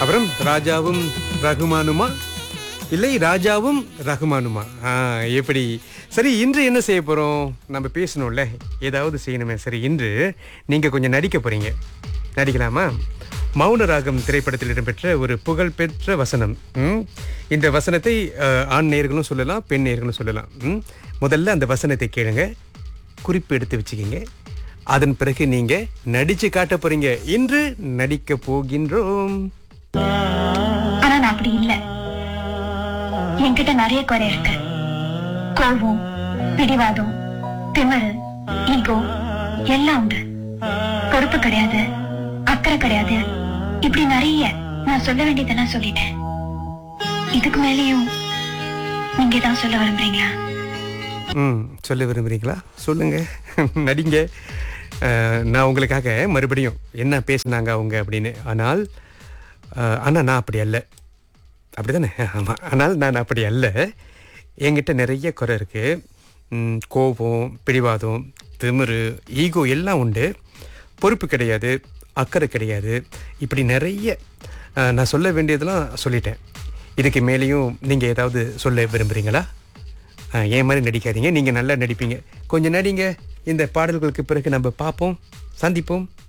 அப்புறம் ராஜாவும் ரகுமானுமா இல்லை ராஜாவும் ரகுமானுமா ஆ எப்படி சரி இன்று என்ன செய்ய போகிறோம் நம்ம பேசணும்ல ஏதாவது செய்யணுமே சரி இன்று நீங்கள் கொஞ்சம் நடிக்க போகிறீங்க நடிக்கலாமா மௌன ராகம் திரைப்படத்தில் இடம்பெற்ற ஒரு புகழ்பெற்ற வசனம் ம்? இந்த வசனத்தை அஹ், ஆண் நேர்களும் சொல்லலாம் பெண் நேர்களும் சொல்லலாம் ம்? முதல்ல அந்த வசனத்தை கேளுங்க குறிப்பு எடுத்து வச்சுக்கிங்க அதன் பிறகு நீங்க நடிச்சு காட்ட போறீங்க இன்று நடிக்க போகின்றோம் ஆனா நான் அப்படி இல்ல என்கிட்ட நிறைய குறை இருக்கு கோபம் பிடிவாதம் திமிரு ஈகோ எல்லாம் உண்டு பொறுப்பு கிடையாது அக்கறை கிடையாது இப்படி நிறைய நான் சொல்ல வேண்டியதெல்லாம் சொல்லிட்டேன் இதுக்கு மேலேயும் நீங்க தான் சொல்ல விரும்புறீங்களா ம் சொல்ல விரும்புறீங்களா சொல்லுங்க நடிங்க அஹ், நான் உங்களுக்காக மறுபடியும் என்ன பேசுனாங்க அவங்க அப்படின்னு ஆனால் அஹ், ஆனா நான் அப்படி அல்ல அப்படிதானே ஆமாம் ஆனால் நான் அப்படி அல்ல என்கிட்ட நிறைய குறை இருக்கு ம், கோபம் பிடிவாதம் திமிரு ஈகோ எல்லாம் உண்டு பொறுப்பு கிடையாது அக்கறை கிடையாது இப்படி நிறைய அஹ், நான் சொல்ல வேண்டியதெல்லாம் சொல்லிட்டேன் இதுக்கு மேலேயும் நீங்கள் ஏதாவது சொல்ல விரும்புகிறீங்களா அஹ், என் மாதிரி நடிக்காதீங்க நீங்கள் நல்லா நடிப்பீங்க கொஞ்சம் நடிங்க இந்த பாடல்களுக்கு பிறகு நம்ம பார்ப்போம் சந்திப்போம்